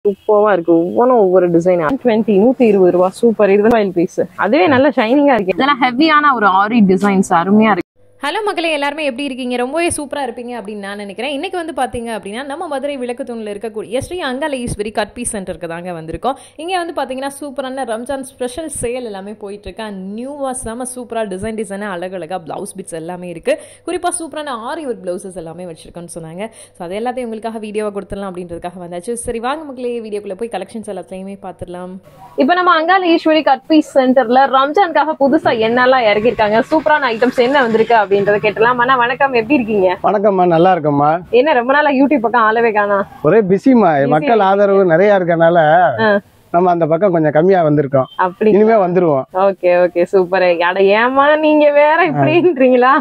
சூப்பரா இருக்கு ஒவ்வொன்றும் ஒவ்வொரு டிசைன் டுவெண்ட்டி நூத்தி இருபது ரூபா சூப்பர் இது வந்து பீஸ் அதுவே நல்ல ஷைனிங்கா இருக்கு இதெல்லாம் ஹெவியான ஒரு ஆரி டிசைன்ஸ் அருமையா இருக்கு ஹலோ மக்களே எல்லாருமே எப்படி இருக்கீங்க ரொம்பவே சூப்பராக இருப்பீங்க அப்படின்னு நான் நினைக்கிறேன் இன்றைக்கி வந்து பார்த்தீங்க அப்படின்னா நம்ம மதுரை விளக்குத்தூணில் இருக்கக்கூடிய ஸ்ரீ அங்கால ஈஸ்வரி கட் பீஸ் சென்டருக்கு தாங்க வந்திருக்கோம் இங்கே வந்து பார்த்தீங்கன்னா சூப்பரான ரம்ஜான் ஸ்பெஷல் சேல் எல்லாமே போயிட்டுருக்கு அண்ட் நியூவாக செம சூப்பராக டிசைன் டிசைனாக அழகழகாக ப்ளவுஸ் பிட்ஸ் எல்லாமே இருக்குது குறிப்பாக சூப்பரான ஆரி ஒர்க் ப்ளவுசஸ் எல்லாமே வச்சிருக்கோன்னு சொன்னாங்க ஸோ அது எல்லாத்தையும் உங்களுக்காக வீடியோவாக கொடுத்துடலாம் அப்படின்றதுக்காக வந்தாச்சு சரி வாங்க மக்களே வீடியோக்குள்ளே போய் கலெக்ஷன்ஸ் எல்லாத்தையுமே பார்த்துடலாம் இப்ப நம்ம அங்கால ஈஸ்வரி கட் பீஸ் சென்டர்ல ரம்ஜானுக்காக புதுசா என்னெல்லாம் இறக்கிருக்காங்க சூப்பரான ஐட்டம்ஸ் என்ன வந்திருக்கு அப்படின்றத கேட்டலாம் அண்ணா வணக்கம் எப்படி இருக்கீங்க வணக்கம்மா நல்லா இருக்கம்மா என்ன ரொம்ப நாளா யூடியூப் பக்கம் ஆளவே காணா ஒரே பிஸிமா மக்கள் ஆதரவு நிறைய இருக்கனால நம்ம அந்த பக்கம் கொஞ்சம் கம்மியா வந்திருக்கோம் அப்படி இனிமே வந்துருவோம் ஓகே ஓகே சூப்பர் அட ஏமா நீங்க வேற இப்படின்றீங்களா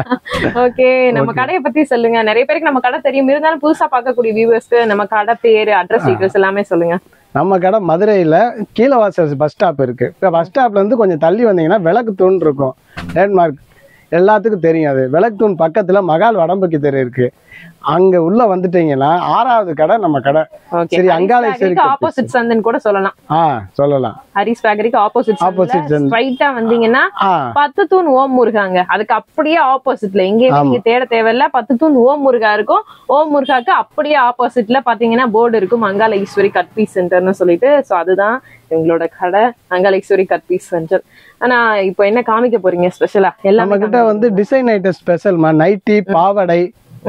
ஓகே நம்ம கடையை பத்தி சொல்லுங்க நிறைய பேருக்கு நம்ம கடை தெரியும் இருந்தாலும் புதுசா பார்க்கக்கூடிய வியூவர்ஸ்க்கு நம்ம கடை பேரு அட்ரஸ் டீட்டெயில்ஸ் எல்லாமே சொல்லுங்க நம்ம கடை மதுரையில கீழவாசல் பஸ் ஸ்டாப் இருக்கு இப்போ பஸ் ஸ்டாப்ல இருந்து கொஞ்சம் தள்ளி வந்தீங்கன்னா விளக்கு தூண் இருக்கும் லேண்ட்மார்க் எல்லாத்துக்கும் தெரியும் அது விளக்கு தூண் பக்கத்துல மகால் வடம்புக்கு தெரு இருக்கு அங்க உள்ள வந்துட்டீங்கன்னா ஆறாவது கடை நம்ம கடை ஓகே சரி அங்காள சரி ஆப்போசிட் சந்தன் கூட சொல்லலாம் ஆ சொல்லலாம் ஹரிஸ் பேக்கரிக்கு ஆப்போசிட் Opposite சந்து. ஸ்ட்ரைட்டா வந்தீங்கன்னா ஆ பத்து தூண் ஓம் முருகாங்க அதுக்கு அப்படியே ஆப்போசிட்ல எங்கேயுமே நீங்க தேட தேவையில்ல பத்து தூண் ஓம் முருகா இருக்கும் ஓம் முருகாக்கு அப்படியே ஆப்போசிட்ல பாத்தீங்கன்னா போர்டு இருக்கும் அங்காள ஈஸ்வரி கட் பீஸ் சென்டர்னு சொல்லிட்டு சோ அதுதான் எங்களோட கடை Angala Eswari cut piece centre ஆனா இப்போ என்ன காமிக்க போறீங்க ஸ்பெஷலா நம்ம எல்லாமே கிட்ட வந்து டிசைன் ஐட்டம் ஸ்பெஷல்மா நைட்டி பாவடை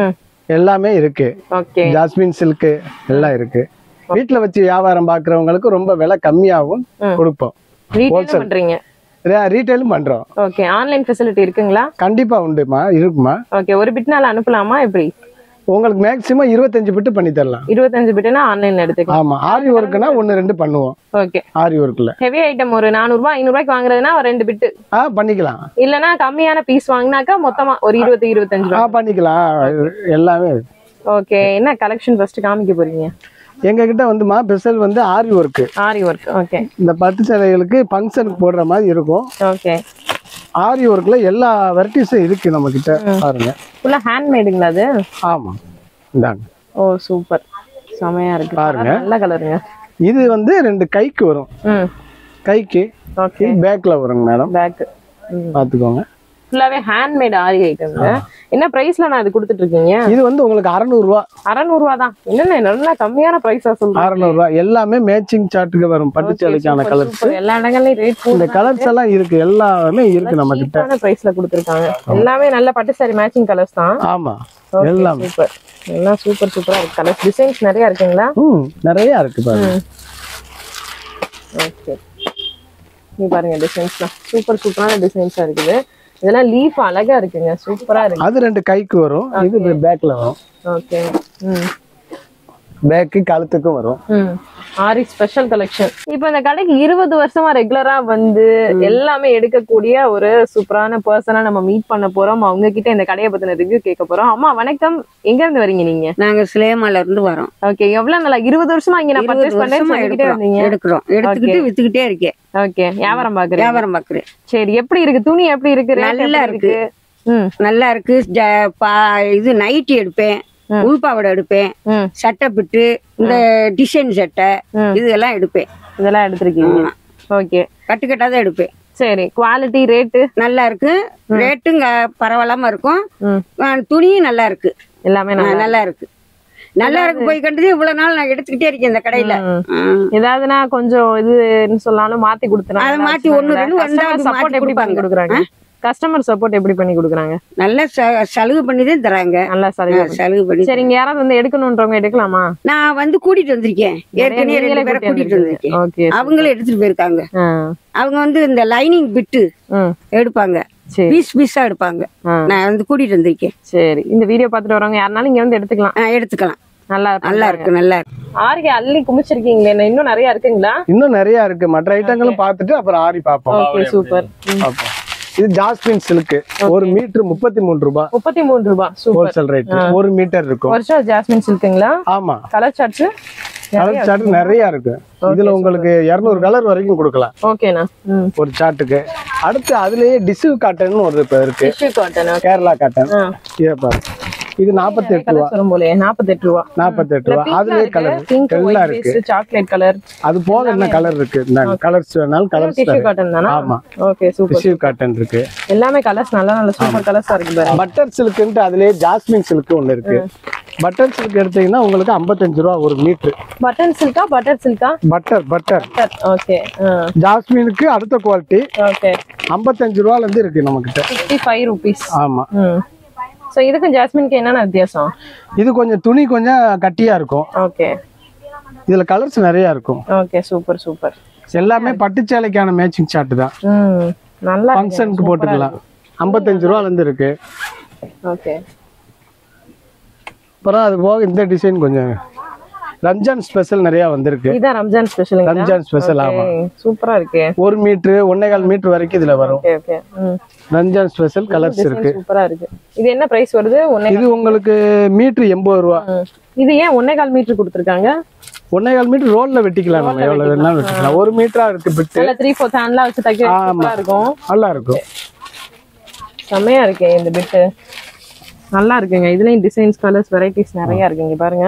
எல்லாமே இருக்கு ஓகே ஜாஸ்மின் சில்க்கு எல்லாம் இருக்கு வீட்ல வச்சு வியாபாரம் பாக்குறவங்களுக்கு ரொம்ப விலை கம்மியாகவும் கொடுப்போம் ரீட்டைல் பண்றீங்க ரீட்டைலும் பண்றோம் ஓகே ஆன்லைன் ஃபெசிலிட்டி இருக்குங்களா கண்டிப்பா உண்டுமா இருக்குமா ஓகே ஒரு பிட்னால அனுப்பலாமா எப்படி உங்களுக்கு மேக்சிமம் இருபத்தஞ்சு பிட்டு பண்ணி தரலாம் இருபத்தஞ்சு பிட்னா ஆன்லைன்ல எடுத்துக்கலாம் ஆமா ஆரி ஒர்க்குனா ஒன்னு ரெண்டு பண்ணுவோம் ஓகே ஆரி ஒர்க்ல ஹெவி ஐட்டம் ஒரு நானூறு ரூபாய் ஐநூறு ரூபாய்க்கு வாங்குறதுனா ஒரு ரெண்டு பிட்டு ஆ பண்ணிக்கலாம் இல்லனா கம்மியான பீஸ் வாங்கினாக்கா மொத்தமா ஒரு இருபது இருபத்தஞ்சு ஆ ரூபாய் பண்ணிக்கலாம் எல்லாமே இருக்கு. ஓகே என்ன கலெக்ஷன் ஃபர்ஸ்ட் காமிக்க போறீங்க எங்க கிட்ட வந்துமா ஸ்பெஷல் வந்து aari work aari work okay இந்த பட்டு சேலைகளுக்கு ஃபங்க்ஷனுக்கு போடுற மாதிரி இருக்கும் ஓகே ஆரி ஒர்க்ல எல்லா வெரைட்டிஸும் இருக்கு நம்ம கிட்ட பாருங்க ஃபுல்லா ஹேண்ட்மேடுங்களா அது ஆமா இந்தாங்க ஓ சூப்பர் செமையா இருக்கு பாருங்க. நல்ல கலருங்க இது வந்து ரெண்டு கைக்கு வரும் ம் கைக்கு ஓகே இது பேக்ல வருங்க மேடம் பேக் பாத்துக்கோங்க ஃபுல்லாவே ஹேண்ட்மேட் ஆரி ஐட்டம்ங்க என்ன பிரைஸ்ல நான் இது கொடுத்துட்டு இருக்கீங்க இது வந்து உங்களுக்கு அறநூறுவா அறநூறு ரூபா தான் என்னென்ன நல்லா கம்மியான பிரைஸா சொல்றேன் அறநூறுவா எல்லாமே மேட்சிங் சார்ட்டுக்கு வரும் பட்டு சேலைக்கான கலர்ஸ் எல்லா இடங்கள்லயும் ரேட் இந்த கலர்ஸ் எல்லாம் இருக்கு எல்லாமே இருக்கு நம்ம கிட்ட சீப்பான பிரைஸ்ல கொடுத்துருக்காங்க எல்லாமே நல்ல பட்டு சாரி மேட்சிங் கலர்ஸ் தான் ஆமா எல்லாம் சூப்பர் எல்லாம் சூப்பர் சூப்பரா இருக்கு கலர்ஸ் டிசைன்ஸ் நிறைய இருக்குங்களா ம் நிறைய இருக்கு பாருங்க ஓகே நீ பாருங்க டிசைன்ஸ்லாம் சூப்பர் சூப்பரான டிசைன்ஸா இருக்குது இதெல்லாம் லீஃப் அழகா இருக்குங்க சூப்பரா இருக்கு அது ரெண்டு கைக்கு வரும் இது பேக்ல வரும் ஓகே ம் பேக்கு கழுத்துக்கும் வரும் ம் ஆரி ஸ்பெஷல் கலெக்ஷன் இப்போ இந்த கடைக்கு இருபது வருஷமா ரெகுலரா வந்து எல்லாமே எடுக்கக்கூடிய ஒரு சூப்பரான பர்சனா நம்ம மீட் பண்ண போறோம் அவங்க கிட்ட இந்த கடையை பத்தின ரிவ்யூ கேட்க போறோம் அம்மா வணக்கம் எங்க இருந்து வரீங்க நீங்க நாங்க சிலேமால இருந்து வரோம் ஓகே எவ்வளவு நல்லா இருபது வருஷமா இங்க நான் இருபது பர்ச்சேஸ் பண்ணேன்னு வருஷமா சொல்லிக்கிட்டே எடுக்கிறோம் இருந்தீங்க எடுக்கிறோம் எடுத்துக்கிட்டு வித்துக்கிட்டே இருக்கேன் ஓகே வியாபாரம் பாக்குறேன் வியாபாரம் பாக்குறேன் சரி எப்படி இருக்கு துணி எப்படி இருக்கு rate நல்லா எப்படி இருக்கு. ம் நல்லா இருக்கு ஜ- பா- இது நைட்டி எடுப்பேன் உள்பாவடை எடுப்பேன் ம் சட்டை பிட்டு இந்த டிசைன் சட்டை இதெல்லாம் எடுப்பேன் இதெல்லாம் எடுத்திருக்கீங்க ஓகே கட்டுக்கட்டா தான் எடுப்பேன் சரி குவாலிட்டி ரேட்டு நல்லா இருக்கு ரேட்டும் க- பரவாயில்லாம இருக்கும் ம் ஆ, துணியும் நல்லா இருக்கு எல்லாமே ஆ, நல்லா நல்லா இருக்கு நல்லா இருக்கு போய் கண்டது இவ்வளவு நாள் நான் எடுத்துக்கிட்டே இருக்கேன் இந்த கடையில ம். ஏதாவதுனா கொஞ்சம் இதுன்னு சொன்னாலும் மாத்தி கொடுத்துறாங்க அதை மாத்தி ஒண்ணு ரெண்டு வந்தா அது சப்போர்ட் மாத்தி எப்படி பண்ணி கொடுப்பாங்க. கொடுக்குறாங்க கஸ்டமர் சப்போர்ட் எப்படி பண்ணி கொடுக்குறாங்க நல்ல ச- சலுகை பண்ணி தான் தராங்க நல்லா ஆ, சலுகை சலுகை பண்ணி சரி இங்க யாராவது வந்து எடுக்கணும்ன்றவங்க எடுக்கலாமா நான் வந்து கூட்டிட்டு வந்திருக்கேன் ஏற்கனவே ரெண்டு பேரை கூட்டிட்டு வந்திருக்கேன் ஓகே அவங்களும் எடுத்துட்டு போயிருக்காங்க ஆ அவங்க வந்து இந்த லைனிங் பிட்டு ம் எடுப்பாங்க சரி பீஸ் பீஸா எடுப்பாங்க ஆ. நான் வந்து கூட்டிட்டு வந்திருக்கேன் சரி இந்த வீடியோ பார்த்துட்டு வரவங்க யாருனாலும் இங்க வந்து எடுத்துக்கலாம் ஆ, எடுத்துக்கலாம் நல்லா நல்லா இருக்கு நல்லா இருக்கு ஆர்கே அள்ளி குமிச்சிருக்கீங்களே என்ன இன்னும் நிறைய இருக்குங்களா இன்னும் நிறைய இருக்கு மற்ற ஐட்டங்களும் பார்த்துட்டு அப்புறம் ஆரி பார்ப்போம் ஓகே சூப்பர் பார்ப்போம் இது ஜாஸ்மின் சில்க் ஒரு மீட்டர் முப்பத்தி மூணு ரூபாய் முப்பத்தி மூணு ரூபாய் சூப்பர் ஹோல்சேல் ரேட் ஒரு மீட்டர் இருக்கும் வருஷம் ஜாஸ்மின் சில்க்குங்களா ஆமா கலர் சார்ட்ஸ் கலர் சார்ட் நிறைய இருக்கு இதுல உங்களுக்கு 200 கலர் வரைக்கும் கொடுக்கலாம் ஓகேண்ணா ம் ஒரு சார்ட்டுக்கு அடுத்து அதுலயே டிஷ்யூ காட்டன் ஒரு இப்ப இருக்கு டிஷ்யூ காட்டன் கேரளா காட்டன் ஆ இதை பாரு இது நாற்பத்தெட்டு ரூபா கலர் சொல்லும் போலே நாற்பத்தெட்டு ரூபா நாற்பத்தெட்டு ரூபா அதுலயே கலர் பிங்க் எல்லாம் ஒயிட் இருக்கு சாக்லேட் கலர் அது போக என்ன கலர் இருக்கு இந்த கலர்ஸ் வேணாலும் கலர்ஸ் டிஷ்யூ காட்டன் தானா ஆமா. ஓகே சூப்பர் டிஷ்யூ காட்டன் இருக்கு எல்லாமே கலர்ஸ் நல்ல நல்ல சூப்பர் கலர்ஸா இருக்கு பாருங்க பட்டர் சில்க்குன்ட்டு அதுலயே ஜாஸ்மின் சில்க் ஒண்ணு இருக்கு பட்டர் சில்க் எடுத்தீங்கன்னா உங்களுக்கு ஐம்பத்தஞ்சு ரூபா ஒரு மீட்டர் பட்டன் சில்கா பட்டர் சில்கா பட்டர் பட்டர் ஓகே ஜாஸ்மினுக்கு அடுத்த குவாலிட்டி ஓகே ஐம்பத்தஞ்சு ரூபால இருந்து இருக்கு நம்ம கிட்ட ஃபிஃப்டி ஃபைவ் ருபீஸ் ஆமா ம் ஸோ இதுக்கும் ஜாஸ்மின்க்கு என்னென்ன வித்தியாசம் இது கொஞ்சம் துணி கொஞ்சம் கட்டியா இருக்கும் ஓகே இதுல கலர்ஸ் நிறைய இருக்கும் ஓகே சூப்பர் சூப்பர் எல்லாமே பட்டு சேலைக்கான மேட்சிங் சார்ட் தான் ம் நல்லா ஃபங்க்ஷனுக்கு போட்டுக்கலாம் ஐம்பத்தஞ்சு ரூபால இருந்து இருக்கு ஓகே அப்புறம் அது போக இந்த டிசைன் கொஞ்சம் ரம்ஜான் ஸ்பெஷல் நிறைய வந்திருக்கு இதான் ரம்ஜான் ஸ்பெஷல் ரம்ஜான் ஸ்பெஷல் ஆமா சூப்பரா இருக்கு ஒரு மீட்ரு ஒன்னேகால் மீட்டர் வரைக்கும் இதுல வரும் ஓகே ஓகே ம் ரம்ஜான் ஸ்பெஷல் கலர்ஸ் இருக்கு சூப்பரா இருக்கு இது என்ன பிரைஸ் வருது ஒன்னே இது உங்களுக்கு மீட்ரு எண்பது ரூபா ம். இது ஏன் ஒன்னே கால் மீட்டர் கொடுத்துருக்காங்க ஒன்னேகால் மீட்டர் ரோட்ல வெட்டிக்கலாம் நம்ம எவ்வளவு வேணாலும் வெட்டிக்கலாம் ஒரு மீட்டரா இருக்கு பிட்டு நல்ல த்ரீ ஃபோர்த் ஹேண்ட்லாம் வச்சு தைக்க சூப்பரா இருக்கும் நல்லா இருக்கும் செம்மையா இருக்கு இந்த பிட்டு நல்லா இருக்குங்க இதுலயும் டிசைன்ஸ் கலர்ஸ் வெரைட்டிஸ் நிறைய இருக்கு இங்க பாருங்க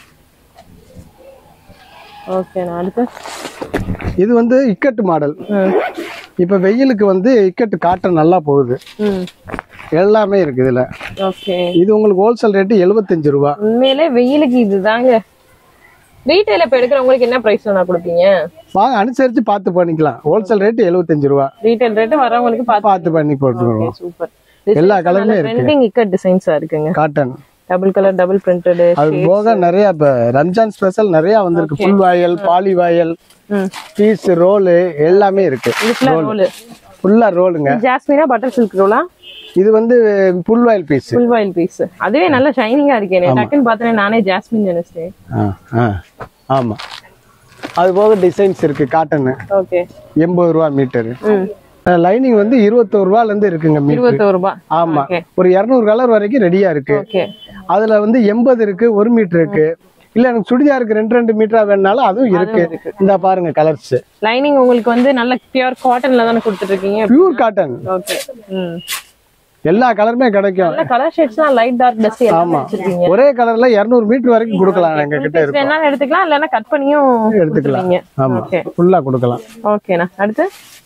ஓகே நான் அடுத்து இது வந்து இக்கட்டு மாடல் ம் இப்ப வெயிலுக்கு வந்து இக்கட்டு காட்டன் நல்லா போகுது ம் எல்லாமே இருக்கு இதுல ஓகே இது உங்களுக்கு ஹோல்சேல் ரேட்டு எழுபத்தஞ்சு ரூபா உண்மையிலே வெயிலுக்கு இதுதாங்க ரீட்டைல இப்ப எடுக்கிறவங்களுக்கு என்ன பிரைஸ்ல நான் கொடுப்பீங்க வாங்க அனுசரிச்சு பார்த்து பண்ணிக்கலாம் ஹோல்சேல் ரேட்டு எழுபத்தஞ்சு ரூபா ரீட்டைல் ரேட்டு வரவங்களுக்கு பார்த்து பார்த்து பண்ணி போட்டுருவோம் சூப்பர் எல்லா கலருமே இருக்கு ட்ரெண்டிங் இக்கட் டிசைன்ஸா இருக்குங்க cotton double colour double printed அது போக நிறைய இப்ப ரம்ஜான் ஸ்பெஷல் நிறைய வந்திருக்கு புல் வாயல் பாலி வாயல் ம் பீஸ் ரோலு எல்லாமே இருக்கு இது ஃபுல்லா ரோல் ஃபுல்லா ரோலுங்க ஜாஸ்மினா பட்டர் சில்க் ரோலா இது வந்து புல் வாயில் பீஸ் ஃபுல் ஆயில் பீஸ் அதுவே நல்லா ஷைனிங்கா இருக்கு எனக்கு டக்குன்னு பார்த்தேன் நானே ஜாஸ்மின் நினைச்சேன் ஆமா அது போக டிசைன்ஸ் இருக்கு காட்டன் ஓகே எண்பது ரூபா மீட்டர் ம் லைனிங் வந்து இருபத்தோரு ரூபால இருந்து இருக்குங்க மீட்டர் இருபத்தோரு ரூபாய் ஆமா ஓகே ஒரு இருநூறு கலர் வரைக்கும் ரெடியா இருக்கு ஓகே அதுல வந்து எண்பது இருக்கு ஒரு மீட்டர் இருக்கு இல்ல எனக்கு சுடிதாருக்கு ரெண்டு ரெண்டு மீட்டரா வேணுனாலும் அதுவும் இருக்கு இந்த பாருங்க கலர்ஸ் லைனிங் உங்களுக்கு வந்து நல்ல பியூர் காட்டன்ல தானே கொடுத்துட்டு இருக்கீங்க பியூர் காட்டன் ஓகே ம் எல்லா கலருமே கிடைக்கும் நல்ல கலர் ஷேட்ஸ்லாம் லைட் டார்க் டஸ்ட் எல்லாமே வச்சிருக்கீங்க ஒரே கலர்ல இருநூறு மீட்டர் வரைக்கும் கொடுக்கலாம் எங்க கிட்ட இருக்கும் வேணாலும் எடுத்துக்கலாம் இல்லைன்னா கட் பண்ணியும் எடுத்துக்கலாம் கொடுத்துருவீங்க. ஆமா ஓகே ஃபுல்லா கொடுக்கலாம் ஓகேண்ணா அடுத்து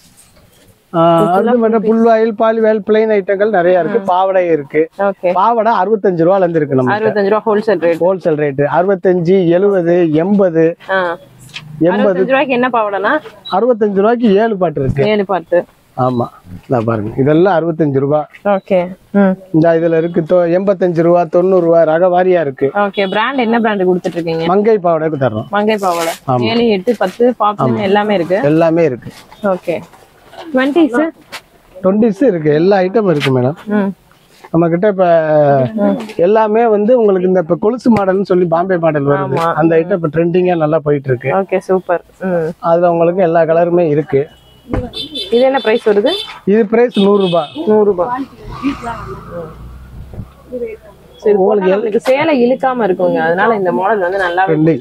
ஆஹ் அது மட்டும் புல் வாயில் பாலி வாயில் பிளைன் ஐட்டங்கள் நிறைய இருக்கு பாவடை இருக்கு ஓகே பாவடை அறுபத்தஞ்சு ரூபால இருந்து இருக்கு நம்ம அறுபத்தஞ்சு ரூபா ஹோல்சேல் ரேட் ஹோல்சேல் ரேட்டு அறுபத்தஞ்சு எழுபது எண்பது ஆ எண்பது அறுபத்தஞ்சு ரூபாய்க்கு என்ன பாவடனா அறுபத்தஞ்சு ரூபாய்க்கு ஏழு பாட்டு இருக்கு ஏழு பார்த்து ஆமா இதா பாருங்க இதெல்லாம் அறுபத்தஞ்சு ரூபா ஓகே ம் இந்த இதுல இருக்கு தொ- எண்பத்தஞ்சு ரூபா தொண்ணூறு ரூபா ரக வாரியா இருக்கு ஓகே பிராண்ட் என்ன பிராண்ட் கொடுத்துட்டு இருக்கீங்க மங்கை பாவடைக்கு தர்றோம் மங்கை பாவாடை ஏழு எட்டு பத்து பாப்ஸ் எல்லாமே இருக்கு எல்லாமே இருக்கு ஓகே டுவெண்ட்டிஸ் டுவெண்ட்டிஸ் இருக்கு எல்லா ஐட்டமும் இருக்கு மேடம் ம் நம்ம கிட்ட இப்ப எல்லாமே வந்து உங்களுக்கு இந்த இப்ப கொலுசு மாடல்னு சொல்லி பாம்பே மாடல் வருது ஆமா. அந்த ஐட்டம் இப்ப ட்ரெண்டிங்கா நல்லா போயிட்டு இருக்கு ஓகே சூப்பர் ம் அதுல உங்களுக்கு எல்லா கலருமே இருக்கு இது என்ன பிரைஸ் வருது இது பிரைஸ் நூறு ரூபாய் நூறு ரூபாய் சரி போட்டா உங்களுக்கு சேலை இழுக்காம இருக்குங்க அதனால இந்த மாடல் வந்து நல்லா Trending.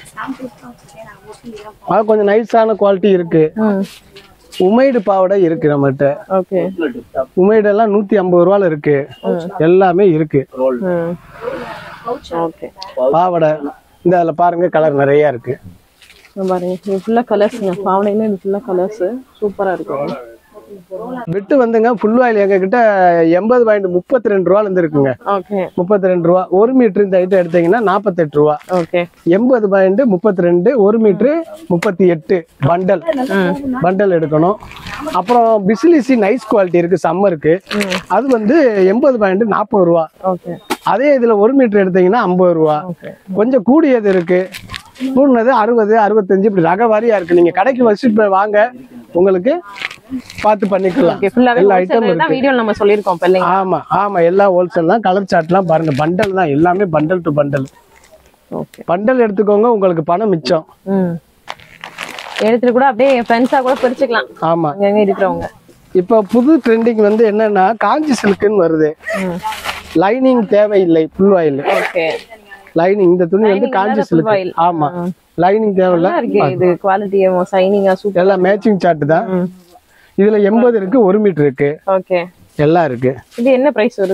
அது கொஞ்சம் நைஸான குவாலிட்டி இருக்கு ம் உமைடு பாவடை இருக்கு நம்மகிட்ட ஓகே உமைடு எல்லாம் நூத்தி ஐம்பது ரூபால இருக்கு எல்லாமே இருக்கு ம் ஓகே பாவடை இந்த அதுல பாருங்க கலர் நிறைய இருக்கு பாருங்க இது ஃபுல்லா கலர்ஸ்ங்க பாவனையில இது ஃபுல்லா கலர்ஸ் சூப்பரா இருக்கும் விட்டு வந்துங்க ஃபுல் ஆயில் எங்க கிட்ட எண்பது பாயிண்ட் முப்பத்தி ரெண்டு ரூபால இருந்து இருக்குங்க ஓகே முப்பத்தி ரெண்டு ரூபா ஒரு மீட்டர் இந்த ஐட்டம் எடுத்தீங்கன்னா நாற்பத்தெட்டு ரூபா ஓகே எண்பது பாயிண்ட் முப்பத்தி ரெண்டு ஒரு மீட்டர் முப்பத்தி எட்டு பண்டல் பண்டல் எடுக்கணும் அப்புறம் பிசிலிசி நைஸ் குவாலிட்டி இருக்கு சம்மருக்கு அது வந்து எண்பது பாயிண்ட் நாற்பது ரூபா ஓகே அதே இதுல ஒரு மீட்டர் எடுத்தீங்கன்னா ஐம்பது ரூபா கொஞ்சம் கூடியது இருக்கு கூடினது அறுபது அறுபத்தஞ்சு இப்படி ரக வாரியா இருக்கு நீங்க கடைக்கு வச்சுட்டு போய் வாங்க உங்களுக்கு பார்த்து பண்ணிக்கலாம் ஓகே ஃபுல்லாவே எல்லா ஹோல்சேல் ஐட்டமும் ரேட் தான் இருக்கு வீடியோல நம்ம சொல்லிருக்கோம் பிள்ளைங்க ஆமா ஆமா எல்லா ஹோல்சேல் தான் கலர் சார்ட்லாம் பாருங்க பண்டல் தான் எல்லாமே bundle to bundle okay bundle எடுத்துக்கோங்க உங்களுக்கு பணம் மிச்சம் ம் எடுத்துட்டு கூட அப்படியே ஃப்ரெண்ட்ஸா கூட பிரிச்சுக்கலாம் ஆமா அங்கங்க இருக்கிறவங்க இப்போ புது ட்ரெண்டிங் வந்து என்னன்னா காஞ்சி சில்க்குன்னு வருது லைனிங் தேவையில்லை புல் ஆயில் ஓகே லைனிங் இந்த துணி வந்து Lining காஞ்சி இல்லாத full சில்க் oil. ஆமா லைனிங் தேவையில்ல நல்லா இருக்கு இது குவாலிட்டியும் சைனிங்கா சூப்பர் எல்லாம் மேட்சிங் சார்ட் தான் இதுல எண்பது இருக்கு ஒரு மீட்டர் இருக்கு ஓகே எல்லாம் இருக்கு இது என்ன பிரைஸ் வருது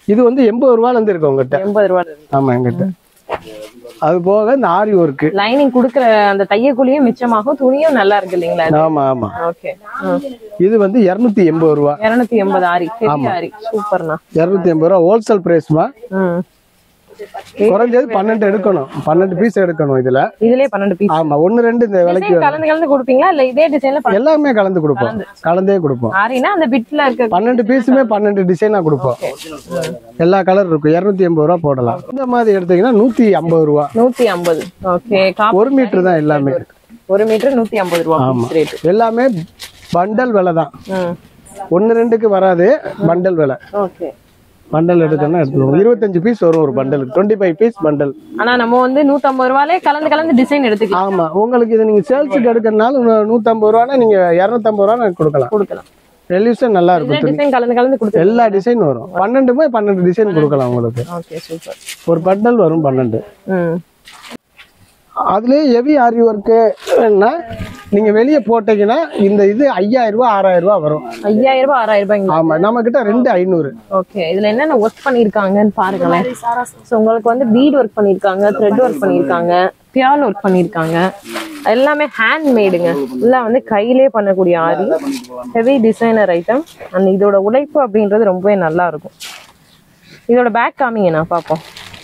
இது வந்து எண்பது ரூபால இருந்து இருக்கு உங்ககிட்ட எண்பது ரூபா ஆமா எங்கிட்ட அது போக இந்த ஆரி ஒர்க்கு லைனிங் குடுக்குற அந்த தையக்கூலியும் மிச்சமாகும் துணியும் நல்லா இருக்கு இல்லைங்களா ஆமா ஆமா ஓகே இது வந்து இருநூத்தி எண்பது ரூபா இருநூத்தி எண்பது ஆரி பெரிய ஆரி சூப்பர்ண்ணா இருநூத்தி எண்பது ரூபா ஹோல்சேல் பிரைஸ்மா ம் குறைஞ்சது பன்னெண்டு எடுக்கணும் பன்னெண்டு பீஸ் எடுக்கணும் இதுல இதுலயே பன்னெண்டு பீஸ் ஆமா ஒன்னு ரெண்டு இந்த விலைக்கு டிசைன் கலந்து கலந்து கொடுப்பீங்களா இல்ல இதே டிசைன்ல எல்லாமே கலந்து கொடுப்போம் கலந்தே கொடுப்போம் ஆரினா அந்த பிட்ல இருக்க பன்னெண்டு பீஸுமே பன்னெண்டு டிசைனா கொடுப்போம் எல்லா கலர் இருக்கும் இருநூத்தி எண்பது ரூபா போடலாம் இந்த மாதிரி எடுத்தீங்கன்னா நூத்தி ஐம்பது ரூபா நூத்தி ஐம்பது ஓகே ஒரு மீட்டர் தான் எல்லாமே ஒரு மீட்டர் நூத்தி ஐம்பது ரூபா ரேட் எல்லாமே பண்டல் விலை தான் ம் ஒன்னு ரெண்டுக்கு வராது பண்டல் விலை ஓகே பண்டல் எடுக்கணும்னா எடுத்துக்கணும் இருபத்தஞ்சு பீஸ் வரும் ஒரு பண்டலுக்கு டுவெண்ட்டி ஃபைவ் பீஸ் பண்டல் ஆனா நம்ம வந்து நூத்தம்பது ரூபாலே கலந்து கலந்து டிசைன் எடுத்துக்கலாம் ஆமா உங்களுக்கு இது நீங்க சேல்ஸுக்கு எடுக்கிறதுனால நூத்தம்பது ரூபானா நீங்க இருநூத்தம்பது ரூபா கொடுக்கலாம் கொடுக்கலாம் ரெல்யூஷன் நல்லா இருக்கும் துணி டிசைன் கலந்து கலந்து கொடுத்து எல்லா டிசைன் வரும் பன்னெண்டுமே பன்னெண்டு டிசைன் கொடுக்கலாம் உங்களுக்கு ஓகே சூப்பர் ஒரு பண்டல் வரும் பன்னெண்டு ம் அதுலயே ஹெவி ஆரி ஒர்க்கு நீங்க வெளியே போட்டீங்கன்னா இந்த இது ஐயாயிரம் ரூபாய் ஆறாயிரம் ரூபாய் வரும் ஐயாயிரம் ரூபாய் ஆறாயிரம் ரூபாய்ங்க ஆமா நம்ம கிட்ட ரெண்டு ஐநூறு ஓகே இதுல என்னென்ன ஒர்க் பண்ணிருக்காங்கன்னு பாருங்களேன் ஸோ உங்களுக்கு வந்து பீட் ஒர்க் பண்ணிருக்காங்க த்ரெட் ஒர்க் பண்ணிருக்காங்க பியால் ஒர்க் பண்ணிருக்காங்க எல்லாமே ஹேண்ட் மேடுங்க எல்லாம் வந்து கையிலே பண்ணக்கூடிய aari heavy designer item and இதோட உழைப்பு அப்படின்றது ரொம்பவே நல்லா இருக்கும் இதோட பேக் காமிங்கண்ணா பார்ப்போம்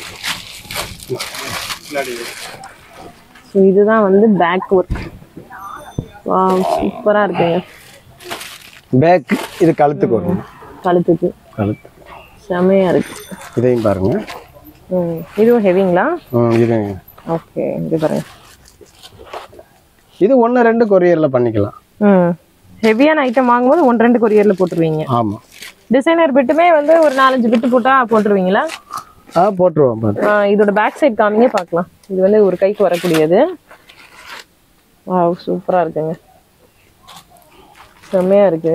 ஸோ இதுதான் வந்து பேக் ஒர்க் வா சூப்பராக இருக்குங்க பேக் இது கழுத்துக்கு வரும் கழுத்துக்கு கழுத்து செமையா இருக்கு இதையும் பாருங்க ம் இதுவும் ஹெவிங்களா ம், இது ஓகே இங்க பாருங்க இது ஒன்னு ரெண்டு கொரியர்ல பண்ணிக்கலாம் ம் ஹெவியான ஐட்டம் வாங்கும்போது ஒன்று ரெண்டு கொரியர்ல போட்டுருவீங்க ஆமா டிசைனர் பிட்டுமே வந்து ஒரு நாலஞ்சு பிட்டு போட்டா போட்டுருவீங்களா ஆ போட்டுருவோம் பாரு ஆ, இதோட பேக் சைடு காமிங்க பார்க்கலாம் இது வந்து ஒரு கைக்கு வரக்கூடியது வாவ் சூப்பரா இருக்குங்க செம்மையா இருக்கு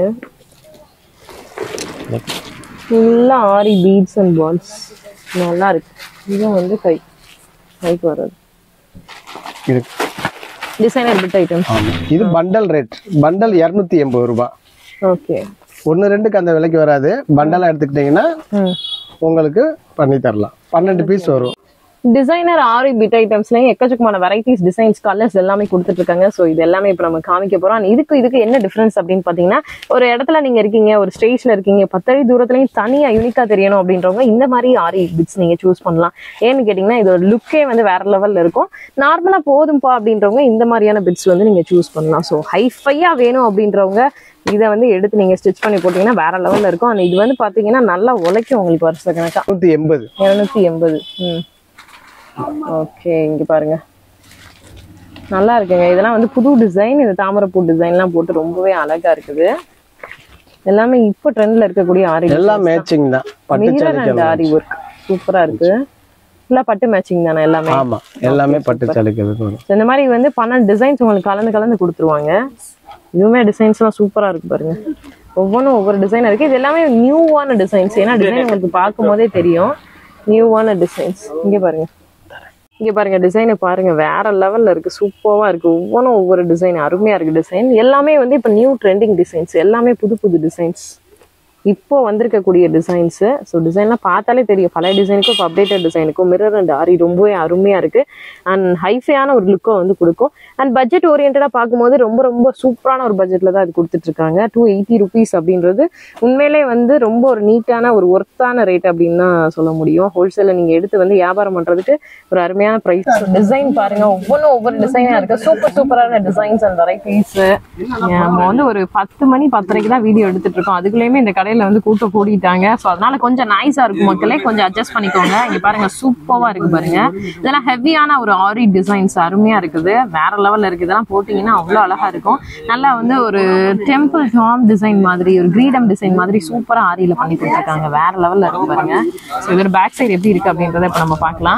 ஃபுல்லா ஆரி பீட்ஸ் அண்ட் பால்ஸ் நல்லா இருக்கு இதுவும் வந்து கை கைக்கு வர்றது இது டிசைனர் பிட் ஐட்டம்ஸ் ஆமா இது பண்டல் ரேட் பண்டல் இரநூத்தி எண்பது ரூபாய் ஓகே ஒன்னு ரெண்டுக்கு அந்த விலைக்கு வராது பண்டலா எடுத்துக்கிட்டீங்கன்னா ம் உங்களுக்கு பண்ணி தரலாம் பன்னெண்டு பீஸ் வரும் டிசைனர் ஆரி பிட் ஐட்டம்ஸ்லயும் எக்கச்சக்கமான வெரைட்டிஸ் டிசைன்ஸ் கலர்ஸ் எல்லாமே கொடுத்துட்டு இருக்காங்க ஸோ இது எல்லாமே இப்போ நம்ம காமிக்க போறோம் And இதுக்கு இதுக்கு என்ன டிஃபரன்ஸ் அப்படின்னு பாத்தீங்கன்னா ஒரு இடத்துல நீங்க இருக்கீங்க ஒரு ஸ்டேஜ்ல இருக்கீங்க பத்தடி தூரத்துலயும் தனியா யூனிக்கா தெரியணும் அப்படின்றவங்க இந்த மாதிரி ஆரி பிட்ஸ் நீங்க சூஸ் பண்ணலாம் ஏன்னு கேட்டீங்கன்னா இதோட லுக்கே வந்து வேற லெவல்ல இருக்கும் நார்மலா போதும்பா அப்படின்றவங்க இந்த மாதிரியான பிட்ஸ் வந்து நீங்க சூஸ் பண்ணலாம் ஸோ ஹைஃபையா வேணும் அப்படின்றவங்க இதை வந்து எடுத்து நீங்க ஸ்டிச் பண்ணி போட்டீங்கன்னா வேற லெவல்ல இருக்கும் And இது வந்து பாத்தீங்கன்னா நல்லா உழைக்கும் உங்களுக்கு வருஷ கணக்கா நூத்தி எண்பது இருநூத்தி எண்பது ம் ஓகே இங்க பாருங்க நல்லா இருக்குங்க இதெல்லாம் வந்து புது டிசைன் இந்த தாமரைப்பூ டிசைன்லாம் போட்டு ரொம்பவே அழகா இருக்குது எல்லாமே இப்போ ட்ரெண்ட்ல இருக்கக்கூடிய ஆரி எல்லாம் மேட்சிங் தான் பட்டு மிரர் அண்ட் சலிக்கலாம் ஆரி ஒர்க் சூப்பரா இருக்கு ஃபுல்லா பட்டு மேட்சிங் தானே எல்லாமே ஆமா எல்லாமே பட்டு சலிக்கிறதுக்கு வரும் So, இந்த மாதிரி வந்து பன்னெண்டு டிசைன்ஸ் உங்களுக்கு கலந்து கலந்து கொடுத்துருவாங்க இதுவுமே டிசைன்ஸ்லாம் சூப்பரா இருக்கு பாருங்க ஒவ்வொன்றும் ஒவ்வொரு டிசைன் இருக்கு இது எல்லாமே நியூவான டிசைன்ஸ் ஏன்னா டிசைன் உங்களுக்கு பார்க்கும் போதே தெரியும் நியூவான டிசைன்ஸ் இங்க பாருங்க இங்க பாருங்க டிசைனை பாருங்க வேற லெவல்ல இருக்கு சூப்பரா இருக்கு ஒவ்வொன்றும் ஒவ்வொரு டிசைன் அருமையா இருக்கு டிசைன் எல்லாமே வந்து இப்போ நியூ ட்ரெண்டிங் டிசைன்ஸ் எல்லாமே புது புது டிசைன்ஸ் இப்போ வந்திருக்கக்கூடிய டிசைன்ஸ் ஸோ டிசைன்லாம் பார்த்தாலே தெரியும் பழைய டிசைனுக்கும் இப்போ அப்டேட்டட் டிசைனுக்கும் மிரர் அண்ட் ஆரி ரொம்பவே அருமையாக இருக்கு அண்ட் ஹைஃபையான ஒரு லுக்கை வந்து கொடுக்கும் அண்ட் பட்ஜெட் ஓரியன்டாக பார்க்கும்போது ரொம்ப ரொம்ப சூப்பரான ஒரு பட்ஜெட்டில் தான் அது கொடுத்துட்டு இருக்காங்க டூ எயிட்டி ருபீஸ் அப்படின்றது உண்மையிலே வந்து ரொம்ப ஒரு நீட்டான ஒரு ஒர்த்தான ரேட் அப்படின்னு தான் சொல்ல முடியும் ஹோல்சேலில் நீங்கள் எடுத்து வந்து வியாபாரம் பண்ணுறதுக்கு ஒரு அருமையான ப்ரைஸ் டிசைன் பாருங்க ஒவ்வொன்றும் ஒவ்வொரு டிசைனாக இருக்கு சூப்பர் சூப்பரான டிசைன்ஸ் அண்ட் வெரைட்டிஸ் நம்ம வந்து ஒரு பத்து மணி பத்தரைக்கு தான் வீடியோ எடுத்துட்டு இருக்கோம் அதுக்குள்ளேயுமே இந்த கடையில வந்து கூட்டம் கூடிட்டாங்க ஸோ அதனால கொஞ்சம் நாய்ஸா இருக்கும் மக்களே கொஞ்சம் அட்ஜஸ்ட் பண்ணிக்கோங்க இங்க பாருங்க சூப்பரா இருக்கு பாருங்க இதெல்லாம் ஹெவியான ஒரு ஆரி டிசைன்ஸ் அருமையா இருக்குது வேற லெவல்ல இருக்கு இதெல்லாம் போட்டீங்கன்னா அவ்வளோ அழகா இருக்கும் நல்லா வந்து ஒரு டெம்பிள் டாம் டிசைன் மாதிரி ஒரு கிரீடம் டிசைன் மாதிரி சூப்பரா ஆரியில பண்ணி கொடுத்துருக்காங்க வேற லெவல்ல இருக்கு பாருங்க ஸோ இதோட பேக் சைடு எப்படி இருக்கு அப்படின்றத இப்போ நம்ம பார்க்கலாம்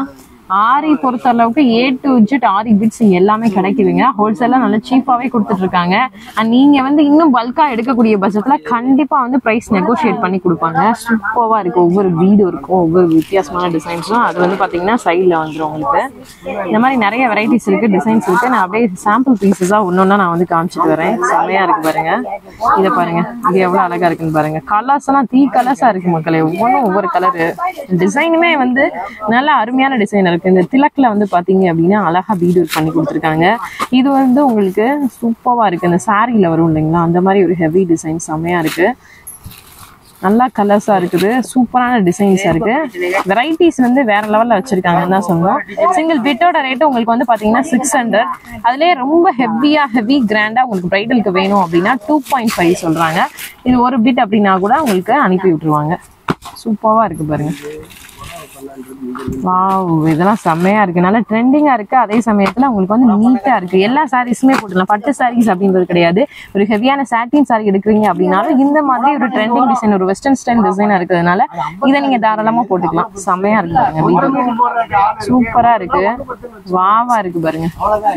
ஆரி பொறுத்த அளவுக்கு A to Z aari bits இங்க எல்லாமே கிடைக்குதுங்க ஹோல்சேலா நல்லா சீப்பாவே கொடுத்துட்டு இருக்காங்க அண்ட் நீங்க வந்து இன்னும் பல்கா எடுக்கக்கூடிய பட்சத்துல கண்டிப்பா வந்து பிரைஸ் நெகோஷியேட் பண்ணி கொடுப்பாங்க சூப்பரா இருக்கு ஒவ்வொரு வீடு இருக்கும் ஒவ்வொரு வித்தியாசமான டிசைன்ஸும் அது வந்து பாத்தீங்கன்னா சைட்ல வந்துரும் உங்களுக்கு இந்த மாதிரி நிறைய வெரைட்டிஸ் இருக்கு டிசைன்ஸ் இருக்கு நான் அப்படியே சாம்பிள் பீசஸா ஒன்னொன்னா நான் வந்து காமிச்சிட்டு வரேன் செம்மையா இருக்கு பாருங்க இதை பாருங்க இது எவ்வளவு அழகா இருக்குன்னு பாருங்க கலர்ஸ் எல்லாம் தீ கலர்ஸா இருக்கு மக்களே ஒவ்வொன்றும் ஒவ்வொரு கலரு டிசைனுமே வந்து நல்ல அருமையான டிசைன் இருக்கு இந்த திலக்ல வந்து பாத்தீங்க அப்படின்னா அழகா பீடு பண்ணி கொடுத்துருக்காங்க இது வந்து உங்களுக்கு சூப்பரா இருக்கு இந்த சாரியில வரும் இல்லைங்களா அந்த மாதிரி ஒரு ஹெவி டிசைன் செம்மையா இருக்கு நல்லா கலர்ஸா இருக்குது சூப்பரான டிசைன்ஸா இருக்கு வெரைட்டிஸ் வந்து வேற லெவல்ல வச்சிருக்காங்கன்னு தான் சொல்லணும் சிங்கிள் பிட்டோட ரேட் உங்களுக்கு வந்து பாத்தீங்கன்னா சிக்ஸ் ஹண்ட்ரட் அதுலயே ரொம்ப ஹெவியா ஹெவி கிராண்டா உங்களுக்கு பிரைடலுக்கு வேணும் அப்படின்னா டூ பாயிண்ட் ஃபைவ் சொல்றாங்க இது ஒரு பிட் அப்படின்னா கூட உங்களுக்கு அனுப்பி விட்டுருவாங்க சூப்பரா இருக்கு பாருங்க வாவ் இதெல்லாம் செம்மையா இருக்கு நல்லா ட்ரெண்டிங்கா இருக்கு அதே சமயத்துல உங்களுக்கு வந்து நீட்டா இருக்கு எல்லா சாரீஸுமே போட்டுக்கலாம் பட்டு சாரீஸ் அப்படின்றது கிடையாது ஒரு ஹெவியான சாட்டின் சாரி எடுக்கிறீங்க அப்படின்னாலும் இந்த மாதிரி ஒரு ட்ரெண்டிங் டிசைன் ஒரு வெஸ்டர்ன் ஸ்டைல் டிசைனா இருக்கிறதுனால இதை நீங்க தாராளமா போட்டுக்கலாம் செம்மையா இருக்கு பாருங்க சூப்பரா இருக்கு வாவா இருக்கு பாருங்க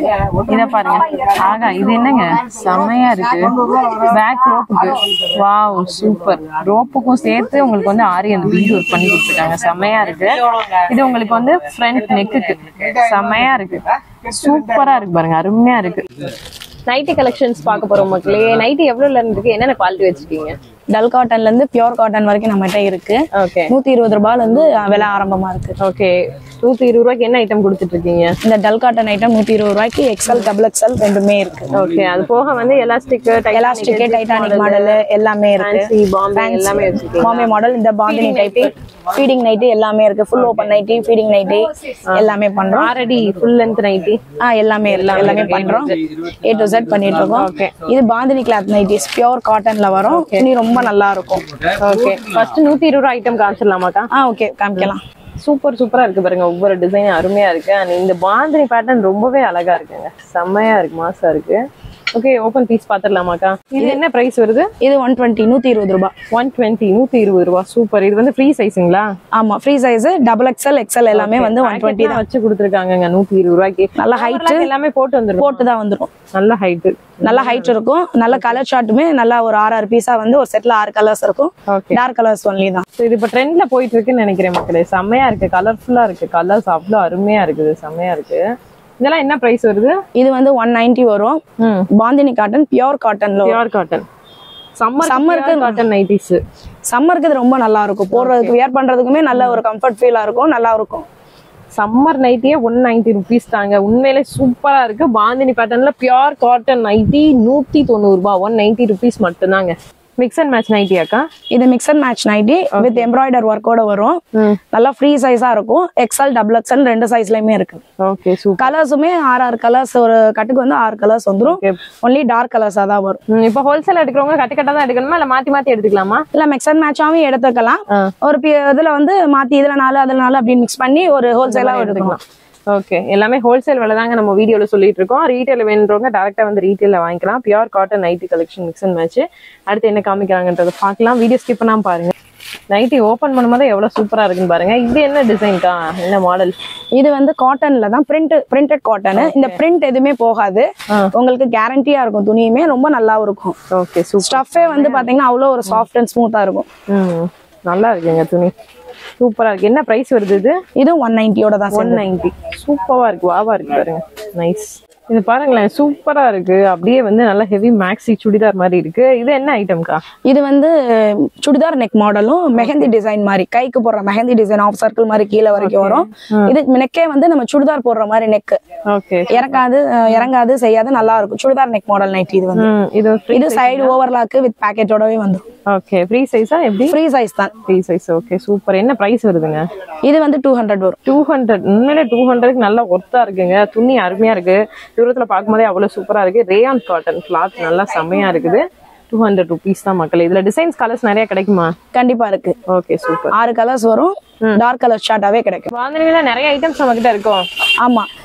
இத பாருங்க ஆகா இது என்னங்க செம்மையா இருக்கு பேக் ரோப்புக்கு வாவ் சூப்பர் ரோப்புக்கும் சேர்த்து உங்களுக்கு வந்து ஆரி அந்த பீட் ஒர்க் பண்ணி கொடுத்துருக்காங்க செம்மையா இருக்கு இது உங்களுக்கு வந்து ஃப்ரண்ட் நெக்குக்கு செம்மையா இருக்கு சூப்பரா இருக்கு பாருங்க அருமையா இருக்கு நைட்டி கலெக்ஷன்ஸ் பார்க்க போறோம் மக்களே நைட்டி எவ்வளவுல இருந்து இருக்கு என்னென்ன குவாலிட்டி வச்சிருக்கீங்க டல் காட்டன்ல இருந்து பியூர் காட்டன் வரைக்கும் நம்மகிட்ட இருக்கு ஓகே நூத்தி இருபது ரூபாயில இருந்து விலை ஆரம்பமா இருக்கு ஓகே நூத்தி இருபது ரூபாய்க்கு என்ன ஐட்டம் கொடுத்துட்டு இருக்கீங்க இந்த டல் காட்டன் ஐட்டம் நூத்தி இருபது ரூபாய்க்கு எக்ஸ்எல் டபுள் எக்ஸ்எல் ரெண்டுமே இருக்கு ஓகே அது போக வந்து எலாஸ்டிக் எலாஸ்டிக் டைட்டானிக் மாடல் எல்லாமே இருக்கு Fancy, Bombay எல்லாமே வச்சிருக்கீங்க. பாம்பே மாடல் இந்த பாந்தினி டைப் ஃபீடிங் நைட்டி எல்லாமே இருக்கு full open nightie feeding nightie எல்லாமே பண்றோம் ஆல்ரெடி ஃபுல் லென்த் நைட்டி ஆ எல்லாமே இருக்கு எல்லாமே பண்றோம் ஏ டு Z பண்ணிட்டு இருக்கோம் இது பாந்தினி கிளாத் நைட்டிஸ் பியூர் காட்டன்ல வரும் துணி ரொம்ப நல்லா இருக்கும் ஓகே ஃபர்ஸ்ட் நூத்தி இருபது ரூபா ஐட்டம் காமிச்சிடலாமாக்கா ஆ ஓகே காமிக்கலாம் சூப்பர் சூப்பரா இருக்கு பாருங்க ஒவ்வொரு டிசைன் அருமையா இருக்கு அண்ட் இந்த பாந்தினி பேட்டர்ன் ரொம்பவே அழகா இருக்குங்க செம்மையா இருக்கு மாசா இருக்கு ஓகே ஓபன் பீஸ் பாத்துடலாமாக்கா இது என்ன பிரைஸ் வருது இது ஒன் டுவெண்ட்டி நூத்தி இருபது ரூபாய் ஒன் டுவெண்ட்டி நூத்தி இருபது ரூபா சூப்பர் இது வந்து ஃப்ரீ சைஸுங்களா ஆமா free size double XL XL எல்லாமே வந்து ஒன் டுவெண்ட்டி தான் வச்சு கொடுத்துருக்காங்க நூத்தி இருபது ரூபாய்க்கு நல்ல height. எல்லாமே போட்டு வந்துரும் போட்டு தான் வந்துரும் நல்ல ஹைட் நல்ல ஹைட் இருக்கும் நல்ல கலர் ஷார்ட்டுமே நல்லா ஒரு ஆறு ஆறு பீஸா வந்து ஒரு செட்ல ஆறு கலர்ஸ் இருக்கும் ஓகே டார்க் கலர்ஸ் ஒன்லி தான் So, இது இப்ப ட்ரெண்ட்ல போயிட்டு இருக்குன்னு நினைக்கிறேன் மக்களே செம்மையா இருக்கு கலர்ஃபுல்லா இருக்கு கலர்ஸ் அவ்வளவு அருமையா இருக்குது செம்மையா இருக்கு இதெல்லாம் என்ன பிரைஸ் வருது இது வந்து ஒன் நைன்டி வரும் ம் பாந்தினி காட்டன் பியூர் காட்டன்ல பியூர் காட்டன் சம்மர் Summer-க்கு சம்மருக்கு காட்டன் நைட்டிஸ் சம்மருக்கு இது ரொம்ப நல்லா இருக்கும் போடுறதுக்கு வியர் பண்றதுக்குமே நல்ல ஒரு கம்ஃபர்ட் ஃபீலா இருக்கும் நல்லா இருக்கும் சம்மர் நைட்டியே ஒன் நைன்டி ருபீஸ் தாங்க உண்மையிலே சூப்பரா இருக்கு பாந்தினி பேட்டர்ன்ல பியூர் காட்டன் நைட்டி நூத்தி தொண்ணூறு ரூபாய் ஒன் நைன்டி ருபீஸ் மட்டும்தாங்க மிக்ஸ் அண்ட் மேட்ச் நைட்டியாக்கா இது mix and match nightie with embroider ஒர்க்கோட வரும் நல்லா ஃப்ரீ சைஸா இருக்கும் எக்ஸ்எல் டபுள் எக்ஸ்எல் ரெண்டு சைஸ்லயுமே இருக்கு ஓகே சூப்பர் கலர்ஸுமே ஆறு ஆறு கலர்ஸ் ஒரு கட்டுக்கு வந்து ஆறு கலர்ஸ் வந்துரும் Okay. ஒன்லி டார்க் கலர்ஸா தான் வரும் இப்போ ஹோல்சேல் எடுக்கிறவங்க கட்டு கட்டா தான் எடுக்கணுமா இல்ல மாத்தி மாத்தி எடுத்துக்கலாமா இல்ல மிக்ஸ் அண்ட் மேட்சாவும் எடுத்துக்கலாம் ஒரு பி- இதுல வந்து மாத்தி இதுல நாலு அதுல நாலு அப்படின்னு மிக்ஸ் பண்ணி ஒரு ஹோல்சேலா எடுத்துக்கலாம் ஓகே எல்லாமே ஹோல்சேல் விலை தாங்க நம்ம வீடியோல சொல்லிட்டு இருக்கோம் ரீட்டைல் வேணுன்றவங்க டேரக்டா வந்து ரீட்டைல்ல வாங்கிக்கலாம் pure cotton nightie collection mix and match அடுத்து என்ன காமிக்கிறாங்கன்றத பார்க்கலாம் வீடியோ ஸ்கிப் பண்ணாம பாருங்க நைட்டி ஓபன் பண்ணும்போது எவ்வளவு சூப்பரா இருக்குன்னு பாருங்க இது என்ன டிசைன்க்கா என்ன மாடல் இது வந்து காட்டன்ல தான் பிரிண்ட் பிரிண்டட் காட்டன் இந்த பிரிண்ட் எதுவுமே போகாது உங்களுக்கு கேரண்டியா இருக்கும் துணியுமே ரொம்ப நல்லாவும் இருக்கும் ஓகே சூப்பர் ஸ்டஃபே வந்து பாத்தீங்கன்னா அவ்வளவு ஒரு சாஃப்ட் அண்ட் ஸ்மூத்தா இருக்கும் ம் நல்லா இருக்குங்க துணி சூப்பரா இருக்கு என்ன பிரைஸ் வருது இது இது ஒன் நைன்டியோட தான் ஒன் நைன்டி சூப்பரா இருக்கு வாவா இருக்கு பாருங்க நைஸ் இது பாருங்களேன் சூப்பரா இருக்கு அப்படியே வந்து நல்லா ஹெவி மேக்ஸி சுடிதார் மாதிரி இருக்கு இது என்ன ஐட்டம்க்கா இது வந்து சுடிதார் நெக் மாடலும் மெஹந்தி டிசைன் மாதிரி கைக்கு போடுற மெஹந்தி டிசைன் ஆஃப் சர்க்கிள் மாதிரி கீழே வரைக்கும் வரும் இது நெக்கே வந்து நம்ம சுடிதார் போடுற மாதிரி நெக் ஓகே இறக்காது அஹ், இறங்காது செய்யாது நல்லா இருக்கும் சுடிதார் நெக் மாடல் நைட் இது வந்து ம் இது ஃப்ரீ இது சைடு ஓவர்லாக்கு வித் பேக்கெட்டோடவே வந்துரும் ஓகே ஃப்ரீ சைஸா எப்படி ஃப்ரீ சைஸ் தான் ஃப்ரீ சைஸ் ஓகே சூப்பர் என்ன பிரைஸ் வருதுங்க இது வந்து டூ ஹண்ட்ரட் வரும் டூ ஹண்ட்ரட் உண்மையிலே டூ ஹண்ட்ரட்க்கு நல்லா ஒர்த்தா இருக்குங்க துணி அருமையா இருக்கு தூரத்துல பார்க்கும்போதே அவ்வளவு சூப்பரா இருக்கு ரேயான் காட்டன் கிளாத் நல்லா செம்மையா இருக்குது டூ ஹண்ட்ரட் ருபீஸ் தான் மக்கள் இதுல டிசைன்ஸ் கலர்ஸ் நிறைய கிடைக்குமா கண்டிப்பா இருக்கு ஓகே சூப்பர் ஆறு கலர்ஸ் வரும் டார்க் கலர் ஷார்ட்டாவே கிடைக்கும் வாங்கினீங்கன்னா நிறைய ஐட்டம்ஸ் நம்ம கிட்ட இருக்கும் ஆமா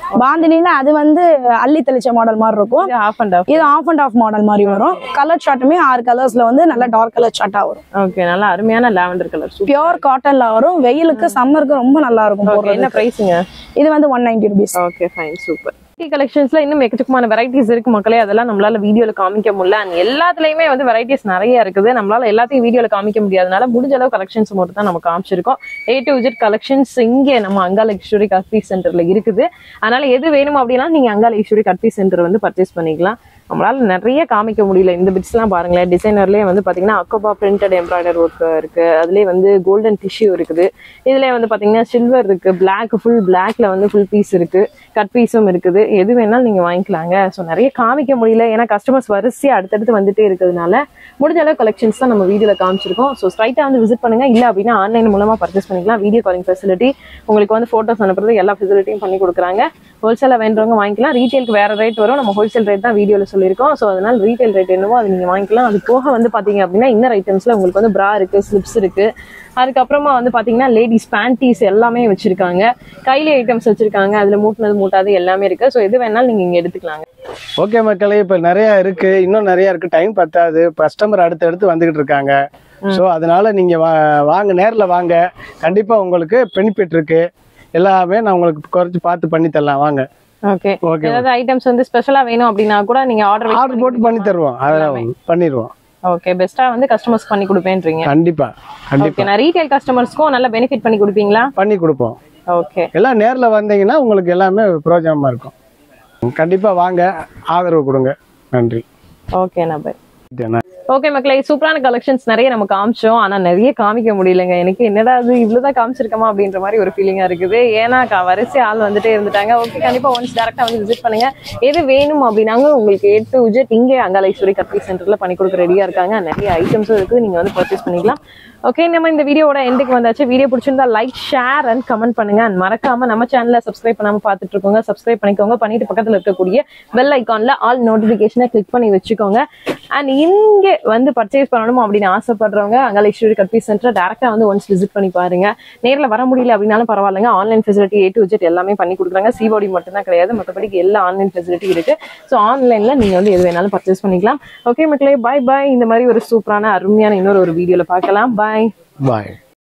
பாந்தினில அது வந்து அள்ளி தெளிச்ச மாடல் மாதிரி இருக்கும் ஆஃப் அண்ட் ஆஃப் இது ஆஃப் அண்ட் ஆஃப் மாடல் மாதிரி வரும் கலர் ஷார்ட்டுமே ஆறு கலர்ஸ்ல வந்து நல்ல டார்க் கலர் ஷார்ட்டா வரும் ஓகே நல்லா அருமையான லாவெண்டர் கலர் சூப்பர் பியோர் காட்டன்ல வரும் வெயிலுக்கு சம்மருக்கு ரொம்ப நல்லா இருக்கும் ஓகே போடுறது என்ன பிரைஸுங்க இது வந்து one ninety rupees okay fine super கலெக்ஷன்ஸ்ல இன்னும் எக்கச்சக்கமான வெரைட்டிஸ் இருக்கு மக்களே அதெல்லாம் நம்மளால வீடியோல காமிக்க முடியல அண்ட் எல்லாத்துலயுமே வந்து வெரைட்டிஸ் நிறைய இருக்குது நம்மளால எல்லாத்தையும் வீடியோல காமிக்க முடியாதனால முடிஞ்ச அளவு கலெக்ஷன்ஸ் மட்டும் தான் நம்ம காமிச்சிருக்கோம் ஏ டு விஜிட் கலெக்ஷன்ஸ் இங்கே நம்ம அங்கால ஈஸ்வரி கட்பி சென்டர்ல இருக்குது அதனால எது வேணும் அப்படின்னா நீங்க அங்கால ஈஸ்வரி கட்பி சென்டர் வந்து பர்ச்சேஸ் பண்ணிக்கலாம் நம்மளால நிறைய காமிக்க முடியல இந்த பிட்ஸ் எல்லாம் பாருங்களேன் டிசைனர்லயே வந்து பாத்தீங்கன்னா அக்கோபா பிரிண்டட் எம்ப்ராய்டர் ஒர்க் இருக்கு அதுலயே வந்து கோல்டன் டிஷ்யூ இருக்குது இதுல வந்து பாத்தீங்கன்னா சில்வர் இருக்கு பிளாக் ஃபுல் பிளாக்ல வந்து ஃபுல் பீஸ் இருக்கு கட் பீஸும் இருக்குது எது வேணாலும் நீங்க வாங்கிக்கலாங்க ஸோ நிறைய காமிக்க முடியல ஏன்னா கஸ்டமர்ஸ் வரிசையா அடுத்தடுத்து வந்துட்டே இருக்கிறதுனால முடிஞ்ச அளவு கலெக்ஷன்ஸ் தான் நம்ம வீடியோல காமிச்சிருக்கோம் ஸோ ஸ்ட்ரைட்டா வந்து விசிட் பண்ணுங்க இல்ல அப்படின்னா ஆன்லைன் மூலமா பர்ச்சேஸ் பண்ணிக்கலாம் வீடியோ காலிங் ஃபெசிலிட்டி உங்களுக்கு வந்து போட்டோஸ் அனுப்புறது எல்லா ஃபெசிலிட்டியும் பண்ணி கொடுக்குறாங்க ஹோல்சேலா வேண்டவங்க வாங்கிக்கலாம் ரீட்டைலுக்கு வேற ரேட் வரும் நம்ம ஹோல்சேல் ரேட் தான் வீடியோல சொல்லியிருக்கோம் ஸோ அதனால ரீட்டைல் ரேட் என்னவோ அது நீங்க வாங்கிக்கலாம் அது போக வந்து பாத்தீங்க அப்படின்னா இன்னர் ஐட்டம்ஸ்ல உங்களுக்கு வந்து பிரா இருக்கு ஸ்லிப்ஸ் இருக்கு அதுக்கப்புறமா வந்து பாத்தீங்கன்னா லேடிஸ் பேண்டீஸ் எல்லாமே வச்சிருக்காங்க கைலி ஐட்டம்ஸ் வச்சிருக்காங்க அதுல மூட்டினது மூட்டாது எல்லாமே இருக்கு ஸோ எது வேணாலும் நீங்க இங்க எடுத்துக்கலாங்க ஓகே மக்களே இப்போ நிறைய இருக்கு இன்னும் நிறைய இருக்கு டைம் பத்தாது கஸ்டமர் அடுத்தடுத்து வந்துகிட்டு இருக்காங்க ஸோ அதனால நீங்க வா- வாங்க நேர்ல வாங்க கண்டிப்பா உங்களுக்கு பெனிஃபிட் இருக்கு எல்லாமே நான் உங்களுக்கு குறைச்சு பார்த்து பண்ணி தரலாம் வாங்க ஓகே ஓகே ஏதாவது ஐட்டம்ஸ் வந்து ஸ்பெஷலா வேணும் அப்படின்னா கூட நீங்க ஆர்டர் ஆர்டர் போட்டு பண்ணி தருவோம் அதெல்லாம் பண்ணிடுவோம் ஓகே பெஸ்ட்டா வந்து கஸ்டமர்ஸ் பண்ணி கொடுப்பேன்றீங்க கண்டிப்பா கண்டிப்பா ஓகே நான் ரீட்டைல் கஸ்டமர்ஸ்க்கும் நல்ல பெனிஃபிட் பண்ணி கொடுப்பீங்களா பண்ணி கொடுப்போம் ஓகே எல்லாம் நேர்ல வந்தீங்கன்னா உங்களுக்கு எல்லாமே பிரயோஜனமா இருக்கும் கண்டிப்பா வாங்க ஆதரவு கொடுங்க நன்றி ஓகே நபர் இதுனா. ஓகே மக்களே சூப்பரான கலெக்ஷன்ஸ் நிறைய நம்ம காமிச்சோம் ஆனா நிறைய காமிக்க முடியலங்க எனக்கு என்னடா அது இவ்வளவுதான் காமிச்சிருக்கமா அப்படின்ற மாதிரி ஒரு ஃபீலிங்கா இருக்குது ஏன்னா க- வரிசை ஆள் வந்துட்டே இருந்துட்டாங்க ஓகே கண்டிப்பா ஒன்ஸ் டேரக்டா வந்து விசிட் பண்ணுங்க எது வேணும் அப்படின்னாங்க உங்களுக்கு எட்டு டு விஜெட் இங்கே அங்காலேஸ்வரி கத்தி சென்டர்ல பண்ணி கொடுக்க ரெடியா இருக்காங்க நிறைய ஐட்டம்ஸும் இருக்கு நீங்க வந்து பர்ச்சேஸ் பண்ணிக்கலாம் ஓகே நம்ம இந்த வீடியோவோட எண்டுக்கு வந்தாச்சு வீடியோ பிடிச்சிருந்தா லைக் ஷேர் அண்ட் கமெண்ட் பண்ணுங்க அண்ட் மறக்காம நம்ம சேனலை சப்ஸ்கிரைப் பண்ணாம பார்த்துட்டு இருக்கோங்க சப்ஸ்கிரைப் பண்ணிக்கோங்க பண்ணிட்டு பக்கத்துல இருக்கக்கூடிய பெல் ஐகான்ல ஆல் நோட்டிபிகேஷனை கிளிக் பண்ணி வச்சுக்கோங்க அண்ட் இங்க வந்து பர்ச்சேஸ் பண்ணணும் அப்படின்னு ஆசைப்படுறவங்க அங்காலேஸ்வரி கட்பி சென்டர் டேரக்டா வந்து ஒன்ஸ் விசிட் பண்ணி பாருங்க நேர்ல வர முடியல அப்படின்னாலும் பரவாயில்லைங்க online facility A to Z எல்லாமே பண்ணி கொடுக்குறாங்க சிபாடி மட்டும் தான் கிடையாது மற்றபடிக்கு எல்லா ஆன்லைன் ஃபெசிலிட்டி இருக்கு ஸோ ஆன்லைன்ல நீங்க வந்து எது வேணாலும் பர்ச்சேஸ் பண்ணிக்கலாம் ஓகே மக்களே பை பை இந்த மாதிரி ஒரு சூப்பரான அருமையான இன்னொரு ஒரு வீடியோல பார்க்கலாம் பாய் பாய்